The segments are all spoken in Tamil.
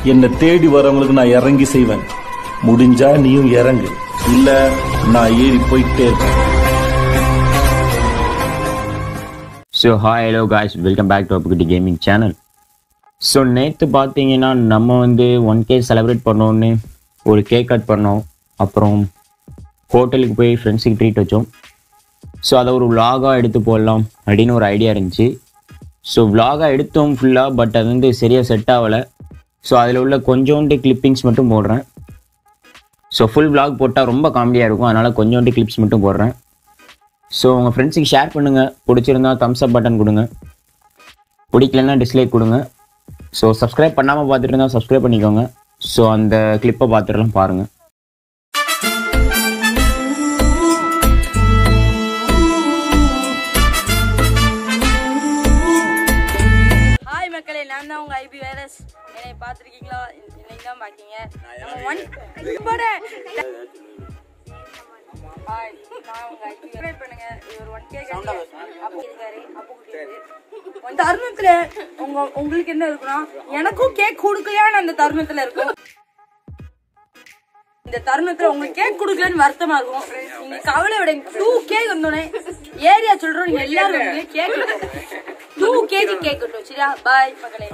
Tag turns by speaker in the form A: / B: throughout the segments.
A: என்னை தேடி வரவங்களுக்கு நான் இறங்கி செய்வேன் முடிஞ்சா நீயும் இறங்கு இல்ல நான் ஏறி போயிட்டே இருப்பேன்
B: so hi hello guys welcome back to Appukutty gaming channel so நேற்று பார்த்தீங்கன்னா நம்ம வந்து ஒன் கே செலிப்ரேட் பண்ணோன்னு ஒரு கேக் கட் பண்ணோம் அப்புறம் ஹோட்டலுக்கு போய் ஃப்ரெண்ட்ஸுக்கு ட்ரீட் வச்சோம் ஸோ அதை ஒரு vlog-ஆ எடுத்து போடலாம் அப்படின்னு ஒரு ஐடியா இருந்துச்சு ஸோ vlog-ஆ எடுத்தோம் ஃபுல்லாக பட் அது வந்து சரியாக செட் ஆகலை ஸோ அதில் உள்ள கொஞ்சோண்டு கிளிப்பிங்ஸ் மட்டும் போடுறேன் ஸோ ஃபுல் vlog போட்டால் ரொம்ப காமெடியாக இருக்கும் அதனால் கொஞ்சோண்டு கிளிப்ஸ் மட்டும் போடுறேன் ஸோ உங்கள் ஃப்ரெண்ட்ஸுக்கு ஷேர் பண்ணுங்கள் பிடிச்சிருந்தா தம்ஸ் அப் பட்டன் கொடுங்க பிடிக்கலன்னா டிஸ்லைக் கொடுங்க ஸோ சப்ஸ்கிரைப் பண்ணாமல் பார்த்துட்டு இருந்தால் சப்ஸ்கிரைப் பண்ணிக்கோங்க ஸோ அந்த கிளிப்பை பார்த்துட்டுலாம் பாருங்கள்
C: ஹாய் மக்களே நான் தான் உங்க ஐபி வைரஸ் என்னை பார்த்துருக்கீங்களா இன்னைக்கு தான் பார்த்தீங்க நம்ம ஒன் போடு. ஹாய் நான் உங்க ஐபி சப்ஸ்கிரைப் பண்ணுங்க இவர் ஒன் கே அப்போ இருக்காரு அப்போ குட்டியாரு அந்த தருணத்துல உங்க உங்களுக்கு என்ன இருக்குன்னா எனக்கும் கேக் கொடுக்கலையான்னு அந்த தருணத்துல இருக்கும் இந்த தருணத்துல உங்களுக்கு கேக் கொடுக்கலன்னு வருத்தமா இருக்கும் நீங்க கவலை விட டூ கேக் வந்தோடனே ஏரியா சொல்றோம் நீங்க எல்லாரும் வந்து கேக் டூ கேஜி கேக் கட்டும் சரியா பாய் மக்களே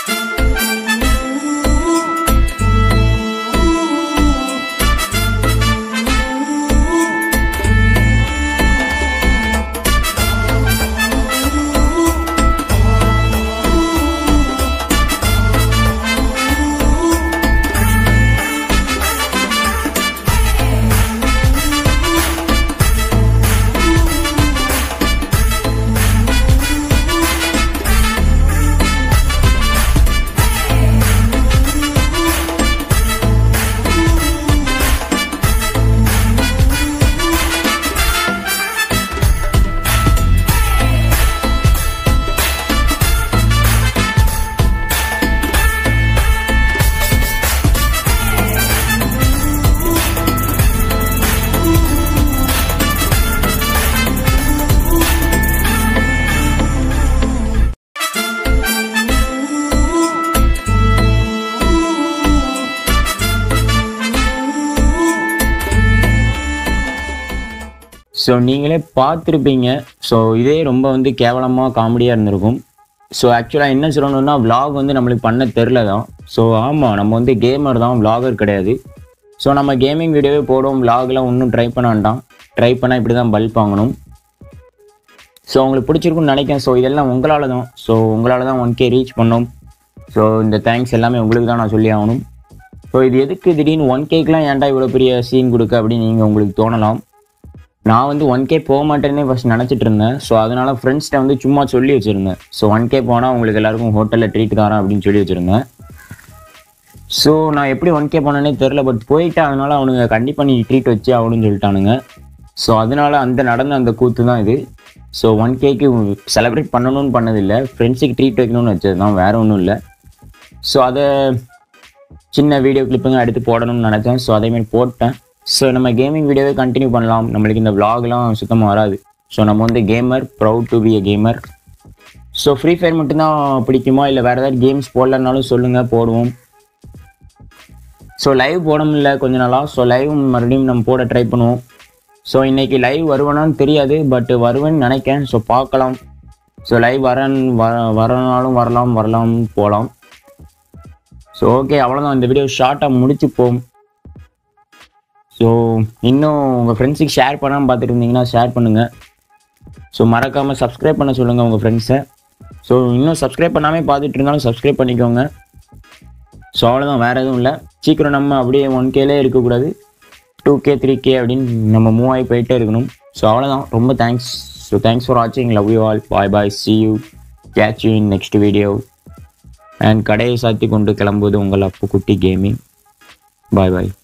B: ஸோ நீங்களே பார்த்துருப்பீங்க ஸோ இதே ரொம்ப வந்து கேவலமாக காமெடியாக இருந்திருக்கும் ஸோ ஆக்சுவலாக என்ன சொல்லணும்னா vlog வந்து நம்மளுக்கு பண்ண தெரில தான் ஸோ ஆமாம் நம்ம வந்து கேமர் தான் vlogger கிடையாது ஸோ நம்ம கேமிங் வீடியோவே போடுவோம் vlogலாம் ஒன்றும் ட்ரை பண்ண வேண்டாம் ட்ரை பண்ணால் இப்படி தான் பல்ப் வாங்கணும் ஸோ உங்களுக்கு பிடிச்சிருக்குன்னு நினைக்கிறேன் ஸோ இதெல்லாம் உங்களால் தான் ஸோ உங்களால் தான் ஒன் கே ரீச் பண்ணோம் ஸோ இந்த தேங்க்ஸ் எல்லாமே உங்களுக்கு தான் நான் சொல்லி ஆகணும் ஸோ இது எதுக்கு திடீர்னு ஒன் கேக்கெலாம் ஏன்டா இவ்வளோ பெரிய சீன் கொடுக்க அப்படின்னு நீங்கள் உங்களுக்கு தோணலாம் நான் வந்து ஒன் கே போக மாட்டேன்னே ஃபஸ்ட் நினச்சிட்டு இருந்தேன் ஸோ அதனால ஃப்ரெண்ட்ஸ்கிட்ட வந்து சும்மா சொல்லி வச்சுருந்தேன் ஸோ ஒன் கே போனால் உங்களுக்கு எல்லாருக்கும் ஹோட்டலில் ட்ரீட் தரேன் அப்படின்னு சொல்லி வச்சுருந்தேன் ஸோ நான் எப்படி ஒன் கே போனேனே தெரில பட் போயிட்டு அதனால அவனுங்க கண்டிப்பாக நீ ட்ரீட் வச்சு ஆகணும்னு சொல்லிட்டானுங்க ஸோ அதனால அந்த நடந்த அந்த கூத்து தான் இது ஸோ ஒன் கேக்கு செலிப்ரேட் பண்ணணும்னு பண்ணதில்லை ஃப்ரெண்ட்ஸுக்கு ட்ரீட் வைக்கணும்னு வச்சது தான் வேறு ஒன்றும் இல்லை ஸோ அதை சின்ன வீடியோ கிளிப்புங்க எடுத்து போடணும்னு நினச்சேன் ஸோ அதேமாதிரி போட்டேன் ஸோ நம்ம கேமிங் வீடியோவே கண்டினியூ பண்ணலாம் நம்மளுக்கு இந்த vlogலாம் சுத்தமாக வராது ஸோ நம்ம வந்து gamer proud to be a gamer so free fire மட்டும்தான் பிடிக்குமா இல்லை வேறு ஏதாவது கேம்ஸ் போடலனாலும் சொல்லுங்கள் போடுவோம் ஸோ லைவ் போட முடியல கொஞ்ச நாளாக ஸோ லைவ் மறுபடியும் நம்ம போட ட்ரை பண்ணுவோம் ஸோ இன்னைக்கு லைவ் வருவேனான்னு தெரியாது பட் வருவேன்னு நினைக்கிறேன் ஸோ பார்க்கலாம் ஸோ லைவ் வரன் வர வரனாலும் வரலாம் வரலாம் போகலாம் ஸோ ஓகே அவ்வளோதான் இந்த வீடியோ ஷார்ட்டாக முடிச்சு போம் ஸோ இன்னும் உங்கள் ஃப்ரெண்ட்ஸுக்கு ஷேர் பண்ணாமல் பார்த்துட்டு இருந்தீங்கன்னா ஷேர் பண்ணுங்கள் ஸோ மறக்காமல் சப்ஸ்கிரைப் பண்ண சொல்லுங்கள் உங்கள் ஃப்ரெண்ட்ஸை ஸோ இன்னும் சப்ஸ்கிரைப் பண்ணாமல் பார்த்துட்டு இருந்தாலும் சப்ஸ்கிரைப் பண்ணிக்கோங்க ஸோ அவ்வளோதான் வேறு எதுவும் இல்லை சீக்கிரம் நம்ம அப்படியே ஒன் கேலே இருக்கக்கூடாது டூ கே த்ரீ கே அப்படின்னு நம்ம மூவ் ஆகி போயிட்டே இருக்கணும் ஸோ அவ்வளோதான் ரொம்ப தேங்க்ஸ் ஸோ தேங்க்ஸ் ஃபார் வாட்சிங் love you all bye bye see you catch you in next video and கடையை சாத்தி கொண்டு கிளம்புவது உங்கள் அப்பு குட்டி கேமிங் பாய் பாய்